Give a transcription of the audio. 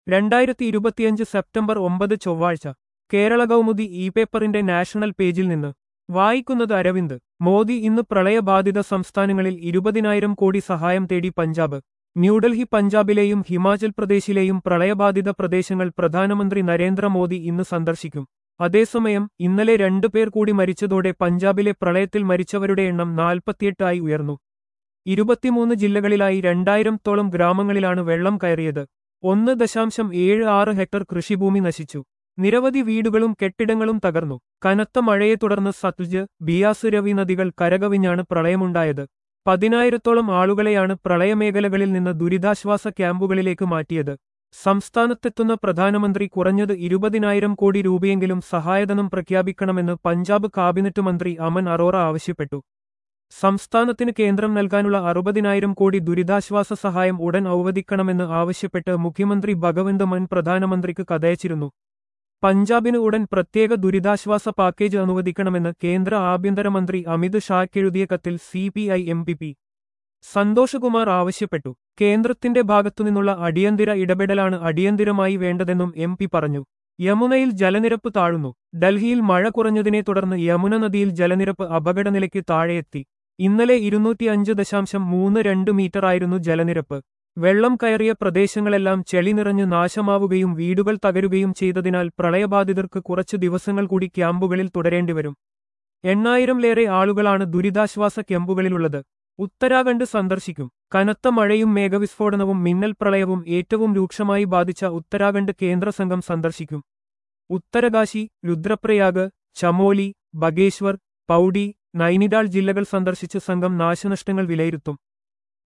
രണ്ടായിരത്തി ഇരുപത്തിയഞ്ച് സെപ്റ്റംബർ ഒമ്പത് ചൊവ്വാഴ്ച കേരള കൗമുദി ഇ പേപ്പറിന്റെ നാഷണൽ പേജിൽ നിന്ന് വായിക്കുന്നത് അരവിന്ദ് മോദി ഇന്ന് പ്രളയബാധിത സംസ്ഥാനങ്ങളിൽ ഇരുപതിനായിരം കോടി സഹായം തേടി പഞ്ചാബ് ന്യൂഡൽഹി പഞ്ചാബിലെയും ഹിമാചൽ പ്രദേശിലെയും പ്രളയബാധിത പ്രദേശങ്ങൾ പ്രധാനമന്ത്രി നരേന്ദ്രമോദി ഇന്ന് സന്ദർശിക്കും അതേസമയം ഇന്നലെ രണ്ടു പേർ കൂടി മരിച്ചതോടെ പഞ്ചാബിലെ പ്രളയത്തിൽ മരിച്ചവരുടെ എണ്ണം നാൽപ്പത്തിയെട്ടായി ഉയർന്നു ഇരുപത്തിമൂന്ന് ജില്ലകളിലായി രണ്ടായിരത്തോളം ഗ്രാമങ്ങളിലാണ് വെള്ളം കയറിയത് ഒന്ന് ദശാംശം ഏഴ് ആറ് ഹെക്ടർ കൃഷിഭൂമി നശിച്ചു നിരവധി വീടുകളും കെട്ടിടങ്ങളും തകർന്നു കനത്ത മഴയെ തുടർന്ന് സത്ലജ് ബിയാസ് രവി നദികൾ കരകവിഞ്ഞാണ് പ്രളയമുണ്ടായത് പതിനായിരത്തോളം ആളുകളെയാണ് പ്രളയമേഖലകളിൽ നിന്ന് ദുരിതാശ്വാസ ക്യാമ്പുകളിലേക്ക് മാറ്റിയത് സംസ്ഥാനത്തെത്തുന്ന പ്രധാനമന്ത്രി കുറഞ്ഞത് ഇരുപതിനായിരം കോടി രൂപയെങ്കിലും സഹായധനം പ്രഖ്യാപിക്കണമെന്ന് പഞ്ചാബ് കാബിനറ്റ് മന്ത്രി അമൻ അറോറ ആവശ്യപ്പെട്ടു സംസ്ഥാനത്തിന് കേന്ദ്രം നൽകാനുള്ള അറുപതിനായിരം കോടി ദുരിതാശ്വാസ സഹായം ഉടൻ ഔവദിക്കണമെന്ന് ആവശ്യപ്പെട്ട് മുഖ്യമന്ത്രി ഭഗവന്ത് മൻ പ്രധാനമന്ത്രിക്ക് കഥയച്ചിരുന്നു പഞ്ചാബിന് ഉടൻ പ്രത്യേക ദുരിതാശ്വാസ പാക്കേജ് അനുവദിക്കണമെന്ന് കേന്ദ്ര ആഭ്യന്തരമന്ത്രി അമിത് ഷാക്കെഴുതിയ കത്തിൽ C P I M P P Santhoshkumar ആവശ്യപ്പെട്ടു കേന്ദ്രത്തിന്റെ ഭാഗത്തുനിന്നുള്ള അടിയന്തര ഇടപെടലാണ് അടിയന്തിരമായി വേണ്ടതെന്നും എം പി പറഞ്ഞു യമുനയിൽ ജലനിരപ്പ് താഴുന്നു ഡൽഹിയിൽ മഴ കുറഞ്ഞതിനെ തുടർന്ന് യമുന നദിയിൽ ജലനിരപ്പ് അപകടനിലയ്ക്ക് താഴെയെത്തി ഇന്നലെ ഇരുന്നൂറ്റിയഞ്ച് ദശാംശം മൂന്ന് രണ്ട് മീറ്ററായിരുന്നു ജലനിരപ്പ് വെള്ളം കയറിയ പ്രദേശങ്ങളെല്ലാം ചെളി നിറഞ്ഞ് നാശമാവുകയും വീടുകൾ തകരുകയും ചെയ്തതിനാൽ പ്രളയബാധിതർക്ക് കുറച്ചു ദിവസങ്ങൾ കൂടി ക്യാമ്പുകളിൽ തുടരേണ്ടിവരും എണ്ണായിരംലേറെ ആളുകളാണ് ദുരിതാശ്വാസ ക്യാമ്പുകളിലുള്ളത് ഉത്തരാഖണ്ഡ് സന്ദർശിക്കും കനത്ത മഴയും മേഘവിസ്ഫോടനവും മിന്നൽ പ്രളയവും ഏറ്റവും രൂക്ഷമായി ബാധിച്ച ഉത്തരാഖണ്ഡ് കേന്ദ്ര സംഘം സന്ദർശിക്കും ഉത്തരകാശി രുദ്രപ്രയാഗ് ചമോലി ബഗേശ്വർ പൌഡി നൈനിതാൾ ജില്ലകൾ സന്ദർശിച്ച് സംഘം നാശനഷ്ടങ്ങൾ വിലയിരുത്തും